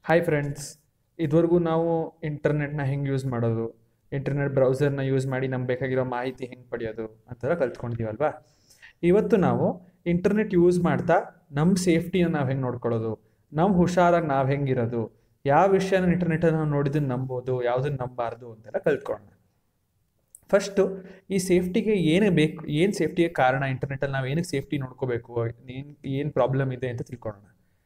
hi friends ಇದುವರೆಗೂ ನಾವು ಇಂಟರ್ನೆಟ್ನ ಹೆಂಗೆ ಯೂಸ್ ಮಾಡೋದು ಇಂಟರ್ನೆಟ್ ಬ್ರೌಸರ್ನ ಯೂಸ್ ಮಾಡಿ ನಮ್ಗೆ ಬೇಕಾಗಿರೋ ಮಾಹಿತಿ ಹೆಂಗೆ ಪಡೆಯೋದು ಅಂತೆಲ್ಲ ಕಲ್ತ್ಕೊಂಡಿದ್ದೀವಲ್ವಾ ಇವತ್ತು ನಾವು ಇಂಟರ್ನೆಟ್ ಯೂಸ್ ಮಾಡ್ತಾ ನಮ್ಮ ಸೇಫ್ಟಿನ ನಾವು ಹೆಂಗೆ ನೋಡ್ಕೊಳ್ಳೋದು ನಮ್ಮ ಹುಷಾರಾಗಿ ನಾವು ಹೆಂಗಿರೋದು ಯಾವ ವಿಷಯನ ಇಂಟರ್ನೆಟಲ್ಲಿ ನಾವು ನೋಡಿದ್ದನ್ನು ನಂಬೋದು ಯಾವುದನ್ನು ನಂಬಾರ್ದು ಅಂತೆಲ್ಲ ಕಲ್ತ್ಕೊಳ್ಳೋಣ ಫಸ್ಟು ಈ ಸೇಫ್ಟಿಗೆ ಏನೇ ಬೇಕು ಏನು ಸೇಫ್ಟಿಗೆ ಕಾರಣ ಇಂಟರ್ನೆಟಲ್ಲಿ ನಾವು ಏನಕ್ಕೆ ಸೇಫ್ಟಿ ನೋಡ್ಕೋಬೇಕು ಏನು ಏನು ಪ್ರಾಬ್ಲಮ್ ಇದೆ ಅಂತ ತಿಳ್ಕೊಳ್ಳೋಣ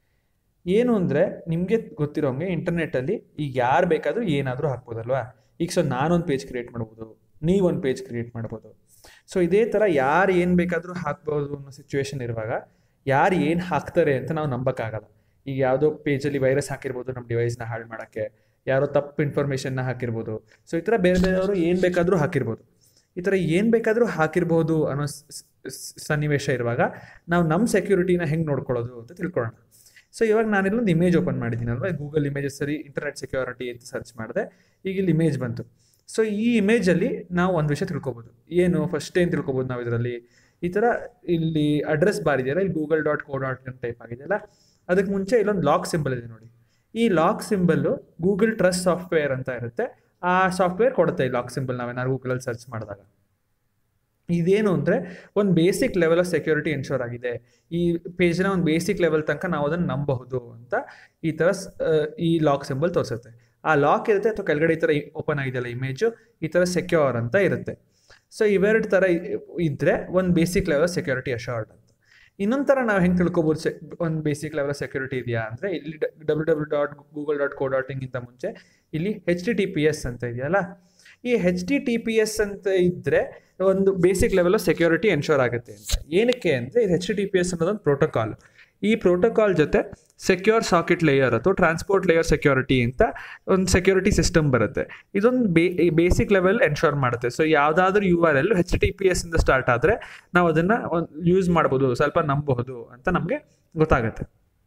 ಏನು ಅಂದರೆ ನಿಮಗೆ ಗೊತ್ತಿರೋಂಗೆ ಇಂಟರ್ನೆಟ್ಟಲ್ಲಿ ಈಗ ಯಾರು ಬೇಕಾದರೂ ಏನಾದರೂ ಹಾಕ್ಬೋದಲ್ವಾ ಈಗ ಸೊ ನಾನೊಂದು ಪೇಜ್ ಕ್ರಿಯೇಟ್ ಮಾಡ್ಬೋದು ನೀವೊಂದು ಪೇಜ್ ಕ್ರಿಯೇಟ್ ಮಾಡ್ಬೋದು ಸೊ ಇದೇ ಥರ ಯಾರು ಏನು ಬೇಕಾದರೂ ಹಾಕ್ಬೋದು ಅನ್ನೋ ಸಿಚುವೇಶನ್ ಇರುವಾಗ ಯಾರು ಏನು ಹಾಕ್ತಾರೆ ಅಂತ ನಾವು ನಂಬಕ್ಕಾಗಲ್ಲ ಈಗ ಯಾವುದೋ ಪೇಜಲ್ಲಿ ವೈರಸ್ ಹಾಕಿರ್ಬೋದು ನಮ್ಮ ಡಿವೈಸ್ನ ಹಾಳು ಮಾಡೋಕ್ಕೆ ಯಾರೋ ತಪ್ಪು ಇನ್ಫಾರ್ಮೇಷನ್ನ ಹಾಕಿರ್ಬೋದು ಸೊ ಈ ಥರ ಬೇರೆ ಬೇರೆಯವರು ಏನು ಬೇಕಾದರೂ ಹಾಕಿರ್ಬೋದು ಈ ಥರ ಏನು ಬೇಕಾದರೂ ಹಾಕಿರ್ಬೋದು ಅನ್ನೋ ಸ್- ಸ್- ಸನ್ನಿವೇಶ ಇರುವಾಗ ನಾವು ನಮ್ಮ ಸೆಕ್ಯೂರಿಟಿನ ಹೆಂಗೆ ನೋಡ್ಕೊಳ್ಳೋದು ಅಂತ ತಿಳ್ಕೊಳ್ಳೋಣ ಸೊ ಇವಾಗ ನಾನು ಇಲ್ಲೊಂದು ಇಮೇಜ್ ಓಪನ್ ಮಾಡಿದ್ದೀನಲ್ವಾ ಗೂಗಲ್ ಇಮೇಜಸ್ ಸರಿ ಇಂಟರ್ನೆಟ್ ಸೆಕ್ಯೂರಿಟಿ ಅಂತ ಸರ್ಚ್ ಮಾಡಿದೆ ಈಗ ಇಲ್ಲಿ ಇಮೇಜ್ ಬಂತು ಸೊ ಈ ಇಮೇಜಲ್ಲಿ ನಾವು ಒಂದು ವಿಷಯ ತಿಳ್ಕೊಬೋದು ಏನು ಫಸ್ಟ್ ಏನು ತಿಳ್ಕೊಬೋದು ನಾವು ಇದರಲ್ಲಿ ಈ ಥರ ಇಲ್ಲಿ ಅಡ್ರೆಸ್ ಬಾರ್ ಇದೆಯಲ್ಲ ಇಲ್ಲಿ Google dot co dot in type ಆಗಿದೆಯಲ್ಲ ಅದಕ್ಕೆ ಮುಂಚೆ ಇಲ್ಲೊಂದು ಲಾಕ್ ಸಿಂಬಲ್ ಇದೆ ನೋಡಿ ಈ lock symbol Google trust software ಅಂತ ಇರುತ್ತೆ ಆ ಸಾಫ್ಟ್ವೇರ್ ಕೊಡುತ್ತೆ ಈ ಲಾಕ್ ಸಿಂಬಲ್ ನಾವೇನಾದ್ರು ಗೂಗಲಲ್ಲಿ ಸರ್ಚ್ ಮಾಡಿದಾಗ ಇದೇನು ಅಂದರೆ ಒಂದು basic level of security ensure ಆಗಿದೆ ಈ ಪೇಜ್ನ ಒಂದು ಬೇಸಿಕ್ ಲೆವೆಲ್ ತನಕ ನಾವು ಅದನ್ನು ನಂಬಬಹುದು ಅಂತ ಈ ಥರ ಸ್- ಆ, ಈ ಲಾಕ್ ಸಿಂಬಲ್ ತೋರಿಸುತ್ತೆ ಆ ಲಾಕ್ ಇರುತ್ತೆ ಅಥವಾ ಕೆಳಗಡೆ ಈ ಥರ ಓಪನ್ ಆಗಿದೆಯಲ್ಲ ಇಮೇಜು ಈ ಥರ ಸೆಕ್ಯೂರ್ ಅಂತ ಇರುತ್ತೆ ಸೊ ಇವೆರಡು ಥರ ಇದ್ದರೆ ಒಂದು ಬೇಸಿಕ್ ಲೆವೆಲ್ ಸೆಕ್ಯೂರಿಟಿ ಅಶೋರ್ಡ್ ಅಂತ ಇನ್ನೊಂದು ಥರ ನಾವು ಹೆಂಗೆ ತಿಳ್ಕೊಬೋದು ಸೆ ಒಂದು ಬೇಸಿಕ್ ಲೆವೆಲ್ ಸೆಕ್ಯೂರಿಟಿ ಇದೆಯಾ ಅಂದರೆ ಇಲ್ಲಿ W W dot Google dot co dot ಇಂಗಿಂತ ಮುಂಚೆ ಇಲ್ಲಿ H T T P S ಅಂತ ಇದೆಯಲ್ಲ ಈ H T T P S ಅಂತ ಇದ್ದರೆ ಒಂದು basic level of security ensure ಆಗುತ್ತೆ ಅಂತ ಏನಕ್ಕೆ ಅಂದರೆ ಇದು H T T P S ಅನ್ನೋದೊಂದು ಪ್ರೋಟೋಕಾಲ್ ಈ ಪ್ರೋಟೋಕಾಲ್ ಜೊತೆ ಸೆಕ್ಯೂರ್ ಸಾಕೆಟ್ ಲೇಯರ್ ಅಥವಾ ಟ್ರಾನ್ಸ್ಪೋರ್ಟ್ ಲೇಯರ್ ಸೆಕ್ಯೂರಿಟಿ ಅಂತ ಒಂದು ಸೆಕ್ಯೂರಿಟಿ ಸಿಸ್ಟಮ್ ಬರುತ್ತೆ ಇದೊಂದು ಬೇ ಬೇಸಿಕ್ ಲೆವೆಲ್ ಎನ್ಶೋರ್ ಮಾಡುತ್ತೆ ಸೊ ಯಾವುದಾದ್ರೂ you R L H T P P ಇಂದ ಸ್ಟಾರ್ಟ್ ಆದರೆ ನಾವು ಅದನ್ನು ಯೂಸ್ ಮಾಡ್ಬೋದು ಸ್ವಲ್ಪ ನಂಬಬಹುದು ಅಂತ ನಮಗೆ ಗೊತ್ತಾಗುತ್ತೆ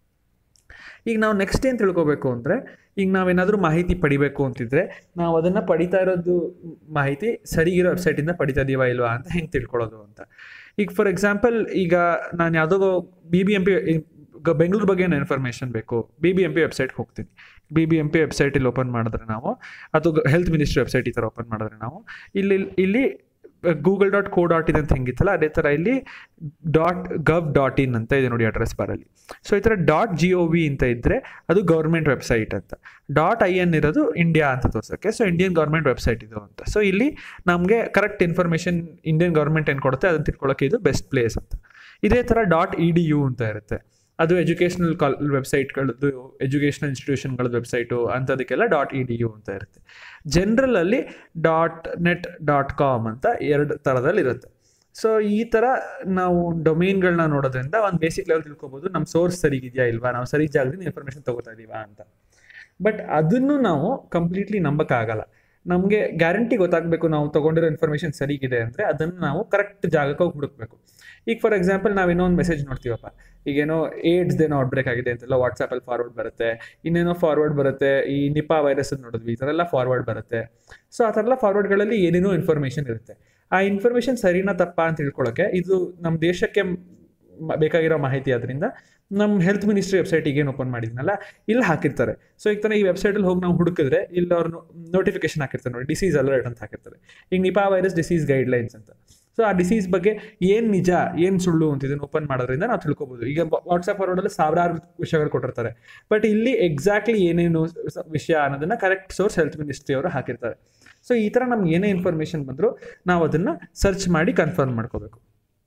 ಈಗ ನಾವು ನೆಕ್ಸ್ಟ್ ಏನು ತಿಳ್ಕೊಬೇಕು ಅಂದರೆ ಈಗ ನಾವೇನಾದರೂ ಮಾಹಿತಿ ಪಡಿಬೇಕು ಅಂತಿದ್ರೆ ನಾವು ಅದನ್ನು ಪಡಿತಾ ಇರೋದು ಮಾಹಿತಿ ಸರಿಗಿರೋ ವೆಬ್ಸೈಟಿಂದ ಪಡಿತಾ ಇದೀವಾ ಇಲ್ವಾ ಅಂತ ಹೆಂಗೆ ತಿಳ್ಕೊಳ್ಳೋದು ಅಂತ ಈಗ ಫಾರ್ ಎಕ್ಸಾಂಪಲ್ ಈಗ ನಾನು ಯಾವುದೋ B B M P Bengaluru ಬಗ್ಗೆ ಏನೋ ಇನ್ಫಾರ್ಮೇಷನ್ ಬೇಕು ಬಿ ಬಿ ಎಂ ಪಿ ವೆಬ್ಸೈಟ್ಗೆ ಹೋಗ್ತೀನಿ ಬಿ ಬಿ ಎಂ ಪಿ ವೆಬ್ಸೈಟಲ್ಲಿ ಓಪನ್ ಮಾಡಿದ್ರೆ ನಾವು ಅಥವಾ ಹೆಲ್ತ್ ಮಿನಿಸ್ಟ್ರಿ ವೆಬ್ಸೈಟ್ ಈ ಥರ ಓಪನ್ ಮಾಡಿದ್ರೆ ನಾವು ಇಲ್ಲಿ ಇಲ್ಲಿ Google dot co dot in ಅಂತ ಹೆಂಗಿತ್ತಲ್ಲ ಅದೇ ಥರ ಇಲ್ಲಿ ಡಾಟ್ ಗವ್ ಡಾಟ್ ಇನ್ ಅಂತ ಇದೆ ನೋಡಿ ಅಡ್ರೆಸ್ ಬಾರಲ್ಲಿ ಸೊ ಈ ಥರ ಡಾಟ್ ಜಿ ಒ ವಿ ಅಂತ ಇದ್ದರೆ ಅದು ಗೌರ್ಮೆಂಟ್ ವೆಬ್ಸೈಟ್ ಅಂತ ಡಾಟ್ ಐ ಎನ್ ಇರೋದು ಇಂಡಿಯಾ ಅಂತ ತೋರ್ಸೋಕ್ಕೆ ಸೊ ಇಂಡಿಯನ್ ಗೌರ್ಮೆಂಟ್ ವೆಬ್ಸೈಟ್ ಇದು ಅಂತ ಸೊ ಇಲ್ಲಿ ನಮಗೆ ಕರೆಕ್ಟ್ ಇನ್ಫಾರ್ಮೇಷನ್ ಇಂಡಿಯನ್ ಗೌರ್ಮೆಂಟ್ ಏನು ಕೊಡುತ್ತೆ ಅದನ್ನು ತಿಳ್ಕೊಳ್ಳೋಕೆ ಇದು ಬೆಸ್ಟ್ ಪ್ಲೇಸ್ ಅಂತ ಇದೇ ಥರ ಡಾಟ್ ಇ ಡಿ ಯು ಅಂತ ಇರುತ್ತೆ ಅದು ಎಜುಕೇಷನಲ್ ಕಾಲ್ ವೆಬ್ಸೈಟ್ಗಳದ್ದು ಎಜುಕೇಷನಲ್ ಇನ್ಸ್ಟಿಟ್ಯೂಷನ್ಗಳದ್ದು ವೆಬ್ಸೈಟು ಅಂಥದಕ್ಕೆಲ್ಲ ಡಾಟ್ ಇ ಡಿ ಯು ಅಂತ ಇರುತ್ತೆ ಜನರಲಲ್ಲಿ ಡಾಟ್ ನೆಟ್ ಡಾಟ್ ಕಾಮ್ ಅಂತ ಎರಡು ಥರದಲ್ಲಿ ಇರುತ್ತೆ ಸೊ ಈ ಥರ ನಾವು ಡೊಮೇನ್ಗಳನ್ನ ನೋಡೋದ್ರಿಂದ ಒಂದು ಬೇಸಿಕ್ ಲೆವೆಲ್ ತಿಳ್ಕೊಬೋದು ನಮ್ಮ ಸೋರ್ಸ್ ಸರಿಗಿದೆಯಾ ಇಲ್ವಾ ನಾವು ಸರಿ ಜಾಗದಿಂದ ಇನ್ಫಾರ್ಮೇಷನ್ ತಗೋತಾ ಇದೀವಾ ಅಂತ ಬಟ್ ಅದನ್ನು ನಾವು ಕಂಪ್ಲೀಟ್ಲಿ ನಂಬಕ್ಕಾಗಲ್ಲ ನಮಗೆ ಗ್ಯಾರಂಟಿ ಗೊತ್ತಾಗಬೇಕು ನಾವು ತೊಗೊಂಡಿರೋ ಇನ್ಫಾರ್ಮೇಷನ್ ಸರಿಗಿದೆ ಅಂದರೆ ಅದನ್ನು ನಾವು ಕರೆಕ್ಟ್ ಜಾಗಕ್ಕೆ ಹೋಗಿ ಹುಡುಕ್ಬೇಕು ಈಗ ಫಾರ್ ಎಕ್ಸಾಂಪಲ್ ನಾವು ಇನ್ನೂ ಒಂದು ಮೆಸೇಜ್ ನೋಡ್ತೀವಪ್ಪ ಈಗೇನೋ ಏಡ್ಸ್ದೇನೋ ಔಟ್ಬ್ರೇಕ್ ಆಗಿದೆ ಅಂತೆಲ್ಲ ವಾಟ್ಸಪ್ಪಲ್ಲಿ ಫಾರ್ವರ್ಡ್ ಬರುತ್ತೆ ಇನ್ನೇನೋ ಫಾರ್ವರ್ಡ್ ಬರುತ್ತೆ ಈ ನಿಪಾ ವೈರಸ್ ನೋಡಿದ್ವಿ ಈ ಥರ ಎಲ್ಲ ಫಾರ್ವರ್ಡ್ ಬರುತ್ತೆ ಸೊ ಆ ಥರ ಎಲ್ಲ ಫಾರ್ವರ್ಡ್ಗಳಲ್ಲಿ ಏನೇನೋ ಇನ್ಫಾರ್ಮೇಷನ್ ಇರುತ್ತೆ ಆ ಇನ್ಫಾರ್ಮೇಷನ್ ಸರಿನಾ ತಪ್ಪಾ ಅಂತ ತಿಳ್ಕೊಳ್ಳೋಕೆ ಇದು ನಮ್ಮ ದೇಶಕ್ಕೆ ಮ- ಬೇಕಾಗಿರೋ ಮಾಹಿತಿ ಅದರಿಂದ ನಮ್ಮ ಹೆಲ್ತ್ ಮಿನಿಸ್ಟ್ರಿ ವೆಬ್ಸೈಟಿಗೆ ಏನು ಓಪನ್ ಮಾಡಿದ್ನಲ್ಲ ಇಲ್ಲಿ ಹಾಕಿರ್ತಾರೆ ಸೊ ಈಗ ತಾನೇ ಈ ವೆಬ್ಸೈಟಲ್ಲಿ ಹೋಗಿ ನಾವು ಹುಡುಕಿದ್ರೆ ಇಲ್ಲಿ ಅವ್ರು ನೋಟಿಫಿಕೇಶನ್ ಹಾಕಿರ್ತಾರೆ ನೋಡಿ ಡಿಸೀಸ್ ಅಲರ್ಟ್ ಅಂತ ಹಾಕಿರ್ತಾರೆ ಈಗ ನಿಪಾ ವೈರಸ್ ಡಿಸೀಸ್ ಗೈಡ್ಲೈನ್ಸ್ ಅಂತ ಸೊ ಆ ಡಿಸೀಸ್ ಬಗ್ಗೆ ಏನು ನಿಜ ಏನು ಸುಳ್ಳು ಅಂತ ಇದನ್ನು ಓಪನ್ ಮಾಡೋದ್ರಿಂದ ನಾವು ತಿಳ್ಕೊಬೋದು ಈಗ ವಾಟ್ಸಪ್ ಫಾರ್ವರ್ಡಲ್ಲಿ ಸಾವಿರಾರು ವಿಷಯಗಳು ಕೊಟ್ಟಿರ್ತಾರೆ ಬಟ್ ಇಲ್ಲಿ ಎಕ್ಸಾಕ್ಟ್ಲಿ ಏನೇನು ಸ- ವಿಷಯ ಅನ್ನೋದನ್ನ ಕರೆಕ್ಟ್ ಸೋರ್ಸ್ ಹೆಲ್ತ್ ಮಿನಿಸ್ಟ್ರಿ ಅವರು ಹಾಕಿರ್ತಾರೆ ಸೊ ಈ ಥರ ನಮ್ಗೆ ಏನೇ ಇನ್ಫಾರ್ಮೇಷನ್ ಬಂದರೂ ನಾವು ಅದನ್ನು ಸರ್ಚ್ ಮಾಡಿ ಕನ್ಫರ್ಮ್ ಮಾಡ್ಕೋಬೇಕು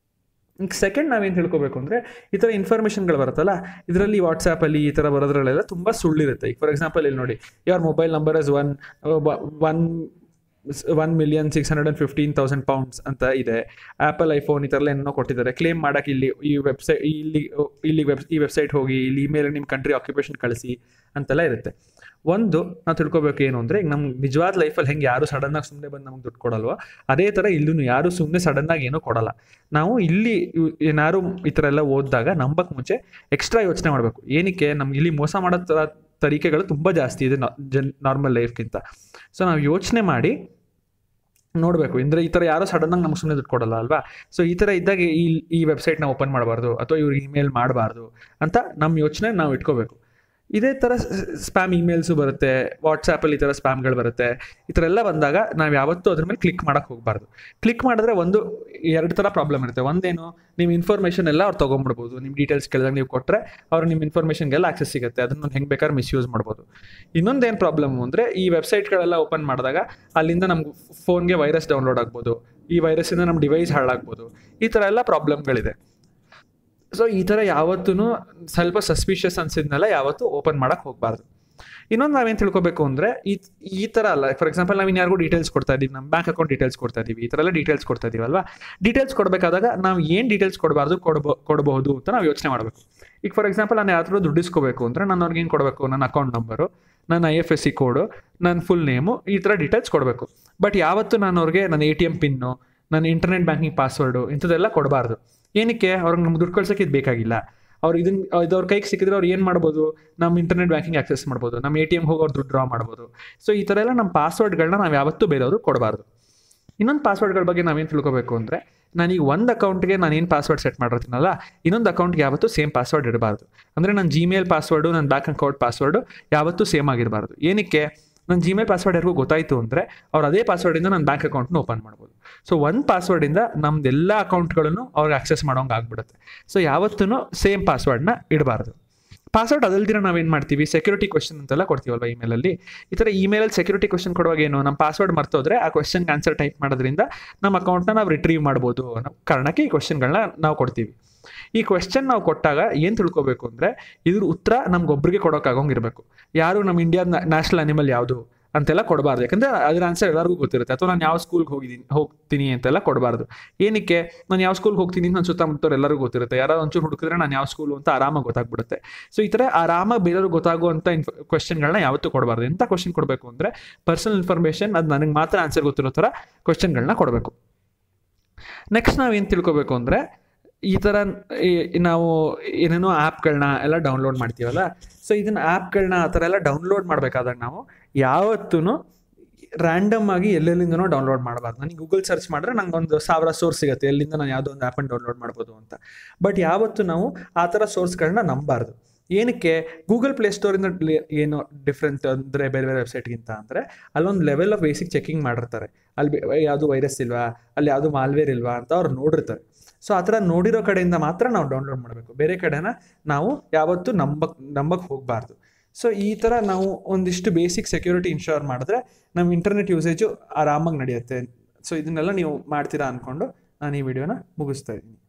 ಈಗ ಸೆಕೆಂಡ್ ನಾವೇನು ತಿಳ್ಕೊಬೇಕು ಅಂದರೆ ಈ ಥರ ಇನ್ಫಾರ್ಮೇಷನ್ಗಳು ಬರುತ್ತಲ್ಲ ಇದರಲ್ಲಿ ವಾಟ್ಸಾಪಲ್ಲಿ ಈ ಥರ ಬರೋದ್ರಲ್ಲೆಲ್ಲ ತುಂಬ ಸುಳ್ಳಿರುತ್ತೆ ಈಗ ಫಾರ್ ಎಕ್ಸಾಂಪಲ್ ಇಲ್ಲಿ ನೋಡಿ your mobile number is one one one million six hundred and fifteen thousand pounds ಅಂತ ಇದೆ ಆ್ಯಪಲ್ ಐಫೋನ್ ಈ ಥರ ಎಲ್ಲ ಏನೋ ಕೊಟ್ಟಿದ್ದಾರೆ ಕ್ಲೇಮ್ ಮಾಡೋಕೆ ಇಲ್ಲಿ ಈ ವೆಬ್ಸೈಟ್ ಇಲ್ಲಿ ಇಲ್ಲಿ ವೆಬ್ ಈ ವೆಬ್ಸೈಟ್ ಹೋಗಿ ಇಲ್ಲಿ ಇಮೇಲ್ ನಿಮ್ಮ ಕಂಟ್ರಿ ಆಕ್ಯುಪೇಷನ್ ಕಳಿಸಿ ಅಂತೆಲ್ಲ ಇರುತ್ತೆ ಒಂದು ನಾವು ತಿಳ್ಕೊಬೇಕು ಏನು ಅಂದರೆ ಈಗ ನಮ್ಮ ನಿಜವಾದ ಲೈಫಲ್ಲಿ ಹೆಂಗೆ ಯಾರು ಸಡನ್ನಾಗಿ ಸುಮ್ಮನೆ ಬಂದು ನಮ್ಗೆ ದುಡ್ಡು ಕೊಡಲ್ವೋ ಅದೇ ಥರ ಇಲ್ಲೂ ಯಾರು ಸುಮ್ಮನೆ ಸಡನ್ನಾಗಿ ಏನೂ ಕೊಡಲ್ಲ ನಾವು ಇಲ್ಲಿ ಇವ್- ಏನಾದ್ರು ಈ ಥರ ಎಲ್ಲ ಓದಿದಾಗ ನಂಬಕ್ಕೆ ಮುಂಚೆ ಎಕ್ಸ್ಟ್ರಾ ಯೋಚನೆ ಮಾಡಬೇಕು ಏನಕ್ಕೆ ನಮ್ಗೆ ಇಲ್ಲಿ ಮೋಸ ಮಾಡೋ ಥರ ತರೀಕೆಗಳು ತುಂಬ ಜಾಸ್ತಿ ಇದೆ ಜನ್ ನಾರ್ಮಲ್ ಲೈಫ್ಗಿಂತ ಸೊ ನಾವು ಯೋಚನೆ ಮಾಡಿ ನೋಡಬೇಕು ಅಂದರೆ ಈ ಥರ ಯಾರೋ ಸಡನ್ನಾಗಿ ನಮ್ಗೆ ಸುಮ್ಮನೆ ದುಡ್ಡು ಕೊಡಲ್ಲ ಅಲ್ವಾ ಸೊ ಈ ಥರ ಇದ್ದಾಗ ಈ ಈ ವೆಬ್ಸೈಟ್ನ ಓಪನ್ ಮಾಡಬಾರ್ದು ಅಥವಾ ಇವ್ರಿಗೆ ಇಮೇಲ್ ಮಾಡಬಾರ್ದು ಅಂತ ನಮ್ಮ ಯೋಚನೆ ನಾವು ಇಟ್ಕೋಬೇಕು ಇದೇ ಥರ ಸ್ಪ್ಯಾಮ್ ಇಮೇಲ್ಸು ಬರುತ್ತೆ ವಾಟ್ಸಾಪಲ್ಲಿ ಈ ಥರ ಸ್ಪ್ಯಾಮ್ಗಳು ಬರುತ್ತೆ ಈ ಥರ ಎಲ್ಲ ಬಂದಾಗ ನಾವು ಯಾವತ್ತೂ ಅದ್ರ ಮೇಲೆ ಕ್ಲಿಕ್ ಮಾಡೋಕ್ಕೆ ಹೋಗಬಾರ್ದು ಕ್ಲಿಕ್ ಮಾಡಿದ್ರೆ ಒಂದು ಎರಡು ಥರ ಪ್ರಾಬ್ಲಮ್ ಇರುತ್ತೆ ಒಂದೇನು ನಿಮ್ಮ ಇನ್ಫಾರ್ಮೇಷನ್ ಎಲ್ಲ ಅವ್ರು ತೊಗೊಂಬಿಡ್ಬೋದು ನಿಮ್ಮ ಡೀಟೇಲ್ಸ್ ಕೇಳಿದಾಗ ನೀವು ಕೊಟ್ಟರೆ ಅವ್ರು ನಿಮ್ಮ ಇನ್ಫಾರ್ಮೇಷನ್ಗೆಲ್ಲ ಆಕ್ಸೆಸ್ ಸಿಗುತ್ತೆ ಅದನ್ನು ಹೆಂಗೆ ಬೇಕಾದ್ರೆ ಮಿಸ್ಯೂಸ್ ಮಾಡ್ಬೋದು ಇನ್ನೊಂದೇನು ಪ್ರಾಬ್ಲಮ್ ಅಂದರೆ ಈ ವೆಬ್ಸೈಟ್ಗಳೆಲ್ಲ ಓಪನ್ ಮಾಡಿದಾಗ ಅಲ್ಲಿಂದ ನಮ್ಗೆ ಫೋನ್ಗೆ ವೈರಸ್ ಡೌನ್ಲೋಡ್ ಆಗ್ಬೋದು ಈ ವೈರಸ್ಸಿಂದ ನಮ್ಮ ಡಿವೈಸ್ ಹಾಳಾಗ್ಬೋದು ಈ ಥರ ಎಲ್ಲ ಪ್ರಾಬ್ಲಮ್ಗಳಿದೆ ಸೊ ಈ ಥರ ಯಾವತ್ತೂ ಸ್ವಲ್ಪ ಸಸ್ಪಿಷಿಯಸ್ ಅನ್ಸಿದ್ನೆಲ್ಲ ಯಾವತ್ತೂ ಓಪನ್ ಮಾಡಕ್ಕೆ ಹೋಗಬಾರ್ದು ಇನ್ನೊಂದು ನಾವೇನು ತಿಳ್ಕೊಬೇಕು ಅಂದರೆ ಈ ಈ ಥರ ಅಲ್ಲ ಫಾರ್ ಎಕ್ಸಾಂಪಲ್ ನಾವು ಯಾರಿಗೂ ಡೀಟೇಲ್ಸ್ ಕೊಡ್ತಾ ಇದ್ದೀವಿ ನಮ್ಮ ಬ್ಯಾಂಕ್ ಅಕೌಂಟ್ ಡೀಟೇಲ್ಸ್ ಕೊಡ್ತಾ ಇದ್ದೀವಿ ಈ ಥರ ಎಲ್ಲ ಡೀಟೇಲ್ಸ್ ಕೊಡ್ತಾ ಇದೀವಲ್ವಾ ಡೀಟೇಲ್ಸ್ ಕೊಡಬೇಕಾದಾಗ ನಾವು ಏನು ಡೀಟೇಲ್ಸ್ ಕೊಡಬಾರ್ದು ಕೊಡ್ಬೋ ಕೊಡಬಹುದು ಅಂತ ನಾವು ಯೋಚನೆ ಮಾಡಬೇಕು ಈಗ ಫಾರ್ ಎಕ್ಸಾಂಪಲ್ ನಾನು ಯಾವ್ದಾದ್ರು ದುಡ್ಡು ಇಸ್ಕೋಬೇಕು ಅಂದರೆ ನಾನು ಅವ್ರಿಗೆ ಏನು ಕೊಡಬೇಕು ನನ್ನ ಅಕೌಂಟ್ ನಂಬರು ನನ್ನ I F S C code ನನ್ನ ಫುಲ್ ನೇಮು ಈ ಥರ ಡೀಟೇಲ್ಸ್ ಕೊಡಬೇಕು ಬಟ್ ಯಾವತ್ತೂ ನಾನು ಅವ್ರಿಗೆ ನನ್ನ ಎ ಟಿ ಎಮ್ ಪಿನ್ನು ನನ್ನ ಇಂಟರ್ನೆಟ್ ಬ್ಯಾಂಕಿಂಗ್ ಪಾಸ್ವರ್ಡು ಇಂಥದ್ದೆಲ್ಲ ಕೊಡಬಾರ್ದು ಏನಕ್ಕೆ ಅವ್ರಿಗೆ ನಮ್ಗೆ ದುಡ್ಡು ಕಳ್ಸೋಕೆ ಇದು ಬೇಕಾಗಿಲ್ಲ ಅವ್ರು ಇದನ್ನ ಇದು ಅವ್ರ ಕೈಗೆ ಸಿಕ್ಕಿದ್ರೆ ಅವ್ರು ಏನು ಮಾಡ್ಬೋದು ನಮ್ಮ ಇಂಟರ್ನೆಟ್ ಬ್ಯಾಂಕಿಂಗ್ ಆಕ್ಸೆಸ್ ಮಾಡ್ಬೋದು ನಮ್ಮ ಎ ಟಿ ಎಮ್ ಹೋಗಿ ಅವ್ರು ದುಡ್ಡು ಡ್ರಾ ಮಾಡ್ಬೋದು ಸೊ ಈ ಥರ ಎಲ್ಲ ನಮ್ಮ ಪಾಸ್ವರ್ಡ್ಗಳನ್ನ ನಾವು ಯಾವತ್ತೂ ಬೇರೆಯವರು ಕೊಡಬಾರ್ದು ಇನ್ನೊಂದು ಪಾಸ್ವರ್ಡ್ಗಳ ಬಗ್ಗೆ ನಾವೇನು ತಿಳ್ಕೊಬೇಕು ಅಂದರೆ ನಾನೀಗ ಒಂದು ಅಕೌಂಟ್ಗೆ ನಾನು ಏನು ಪಾಸ್ವರ್ಡ್ ಸೆಟ್ ಮಾಡಿರ್ತೀನಲ್ಲ ಇನ್ನೊಂದು ಅಕೌಂಟ್ಗೆ ಯಾವತ್ತೂ ಸೇಮ್ ಪಾಸ್ವರ್ಡ್ ಇರಬಾರ್ದು ಅಂದರೆ ನನ್ನ ಜಿಮೇಲ್ ಪಾಸ್ವರ್ಡು ನನ್ನ ಬ್ಯಾಂಕ್ ಅಕೌಂಟ್ ಪಾಸ್ವರ್ಡು ಯಾವತ್ತೂ ಸೇಮ್ ಆಗಿರಬಾರ್ದು ಏನಕ್ಕೆ ನನ್ನ ಜಿಮೇಲ್ ಪಾಸ್ವರ್ಡ್ ಯಾರಿಗೂ ಗೊತ್ತಾಯಿತು ಅಂದರೆ ಅವ್ರು ಅದೇ ಪಾಸ್ವರ್ಡಿಂದ ನನ್ನ ಬ್ಯಾಂಕ್ ಅಕೌಂಟ್ನ ಓಪನ್ ಮಾಡ್ಬೋದು ಸೊ ಒಂದು ಪಾಸ್ವರ್ಡಿಂದ ನಮ್ದೆಲ್ಲ ಅಕೌಂಟ್ಗಳನ್ನು ಅವ್ರಿಗೆ ಆಕ್ಸೆಸ್ ಮಾಡೋಂಗೆ ಆಗ್ಬಿಡುತ್ತೆ ಸೊ ಯಾವತ್ತೂ ಸೇಮ್ ಪಾಸ್ವರ್ಡ್ನ ಇಡಬಾರ್ದು ಪಾಸ್ವರ್ಡ್ ಅದಲ್ದಿರ ನಾವೇನು ಮಾಡ್ತೀವಿ ಸೆಕ್ಯೂರಿಟಿ ಕ್ವಶನ್ ಅಂತೆಲ್ಲ ಕೊಡ್ತೀವಲ್ವ ಇಮೇಲಲ್ಲಿ ಈ ಥರ ಇಮೇಲಲ್ಲಿ ಸೆಕ್ಯೂರಿಟಿ ಕ್ವಶನ್ ಕೊಡುವಾಗ ಏನು ನಮ್ಮ ಪಾಸ್ವರ್ಡ್ ಮರ್ತೋದ್ರೆ ಆ ಕ್ವಶನ್ಗೆ ಆನ್ಸರ್ ಟೈಪ್ ಮಾಡೋದ್ರಿಂದ ನಮ್ಮ ಅಕೌಂಟ್ನ ನಾವು ರಿಟ್ರೀವ್ ಮಾಡ್ಬೋದು ಅನ್ನೋ ಕಾರಣಕ್ಕೆ ಈ ಕ್ವಶನ್ಗಳನ್ನ ನಾವು ಕೊಡ್ತೀವಿ ಈ ಕ್ವೆಶ್ಚನ್ ನಾವು ಕೊಟ್ಟಾಗ ಏನು ತಿಳ್ಕೊಬೇಕು ಅಂದರೆ ಇದ್ರ ಉತ್ತರ ನಮ್ಗೊಬ್ರಿಗೆ ಕೊಡೋಕ್ಕಾಗೋಂಗಿರಬೇಕು ಯಾರು ನಮ್ಮ ಇಂಡಿಯಾದ ನ್ಯಾಷನಲ್ ಅನಿಮಲ್ ಯಾವುದು ಅಂತೆಲ್ಲ ಕೊಡಬಾರ್ದು ಯಾಕಂದರೆ ಅದ್ರ ಆನ್ಸರ್ ಎಲ್ಲರಿಗೂ ಗೊತ್ತಿರುತ್ತೆ ಅಥವಾ ನಾನು ಯಾವ ಸ್ಕೂಲ್ಗೆ ಹೋಗಿದ್ದೀನಿ ಹೋಗ್ತೀನಿ ಅಂತೆಲ್ಲ ಕೊಡಬಾರ್ದು ಏನಕ್ಕೆ ನಾನು ಯಾವ ಸ್ಕೂಲ್ಗೆ ಹೋಗ್ತೀನಿ ಅಂತ ನನ್ನ ಸುತ್ತಮುತ್ತವ್ರು ಎಲ್ಲರಿಗೂ ಗೊತ್ತಿರುತ್ತೆ ಯಾರೋ ಒಂಚೂರು ಹುಡುಕಿದ್ರೆ ನಾನು ಯಾವ ಸ್ಕೂಲು ಅಂತ ಆರಾಮಾಗಿ ಗೊತ್ತಾಗ್ಬಿಡುತ್ತೆ ಸೊ ಈ ಥರ ಆರಾಮಾಗಿ ಬೇರೆಯವ್ರಿಗೆ ಗೊತ್ತಾಗುವಂಥ ಇನ್ಫ ಕ್ವಶನ್ಗಳನ್ನ ಯಾವತ್ತೂ ಕೊಡಬಾರ್ದು ಎಂಥ ಕ್ವಶನ್ ಕೊಡಬೇಕು ಅಂದರೆ ಪರ್ಸನಲ್ ಇನ್ಫಾರ್ಮೇಷನ್ ಅದು ನನಗೆ ಮಾತ್ರ ಆನ್ಸರ್ ಗೊತ್ತಿರೋ ಥರ ಕ್ವಶನ್ಗಳನ್ನ ಕೊಡಬೇಕು ನೆಕ್ಸ್ಟ್ ನಾವೇನು ತಿಳ್ಕೊಬೇಕು ಅಂದರೆ ಈ ಥರ ಈ- ನಾವು ಏನೇನೋ ಆ್ಯಪ್ಗಳನ್ನ ಎಲ್ಲ ಡೌನ್ಲೋಡ್ ಮಾಡ್ತೀವಲ್ಲ ಸೊ ಇದನ್ನ ಆ್ಯಪ್ಗಳನ್ನ ಆ ಥರ ಎಲ್ಲ ಡೌನ್ಲೋಡ್ ಮಾಡಬೇಕಾದಾಗ ನಾವು ಯಾವತ್ತೂ ರ್ಯಾಂಡಮ್ ಆಗಿ ಎಲ್ಲೆಲ್ಲಿಂದನೋ ಡೌನ್ಲೋಡ್ ಮಾಡಬಾರ್ದು ನನಗೆ ಗೂಗಲ್ ಸರ್ಚ್ ಮಾಡಿದ್ರೆ ನಂಗೆ ಒಂದು ಸಾವಿರ ಸೋರ್ಸ್ ಸಿಗುತ್ತೆ ಎಲ್ಲಿಂದ ನಾನು ಯಾವುದೋ ಒಂದು ಆ್ಯಪನ್ನು ಡೌನ್ಲೋಡ್ ಮಾಡ್ಬೋದು ಅಂತ ಬಟ್ ಯಾವತ್ತೂ ನಾವು ಆ ಥರ ಸೋರ್ಸ್ಗಳನ್ನ ನಂಬಾರ್ದು ಏನಕ್ಕೆ ಗೂಗಲ್ ಪ್ಲೇಸ್ಟೋರಿಂದ ಏನು ಡಿಫ್ರೆಂಟ್ ಅಂದರೆ ಬೇರೆ ಬೇರೆ ವೆಬ್ಸೈಟ್ಗಿಂತ ಅಂದರೆ ಅಲ್ಲೊಂದು ಲೆವೆಲ್ ಆಫ್ ಬೇಸಿಕ್ ಚೆಕಿಂಗ್ ಮಾಡಿರ್ತಾರೆ ಅಲ್ಲಿ ಬೆ- ಯಾವುದು ವೈರಸ್ ಇಲ್ವಾ ಅಲ್ಲಿ ಯಾವುದು ಮಾಲ್ವೇರ್ ಇಲ್ವಾ ಅಂತ ಅವ್ರು ನೋಡಿರ್ತಾರೆ ಸೊ ಆ ಥರ ನೋಡಿರೋ ಕಡೆಯಿಂದ ಮಾತ್ರ ನಾವು ಡೌನ್ಲೋಡ್ ಮಾಡಬೇಕು ಬೇರೆ ಕಡೆನ ನಾವು ಯಾವತ್ತೂ ನಂಬಕ್ ನಂಬಕ್ಕೆ ಹೋಗಬಾರ್ದು ಸೊ ಈ ಥರ ನಾವು ಒಂದಿಷ್ಟು ಬೇಸಿಕ್ ಸೆಕ್ಯೂರಿಟಿ ಇನ್ಶೋರ್ ಮಾಡಿದ್ರೆ ನಮ್ಮ ಇಂಟರ್ನೆಟ್ ಯೂಸೇಜು ಆರಾಮಾಗಿ ನಡೆಯುತ್ತೆ ಸೊ ಇದನ್ನೆಲ್ಲ ನೀವು ಮಾಡ್ತೀರಾ ಅಂದ್ಕೊಂಡು ನಾನು ಈ ವಿಡಿಯೋನ ಮುಗಿಸ್ತಾ ಇದ್ದೀನಿ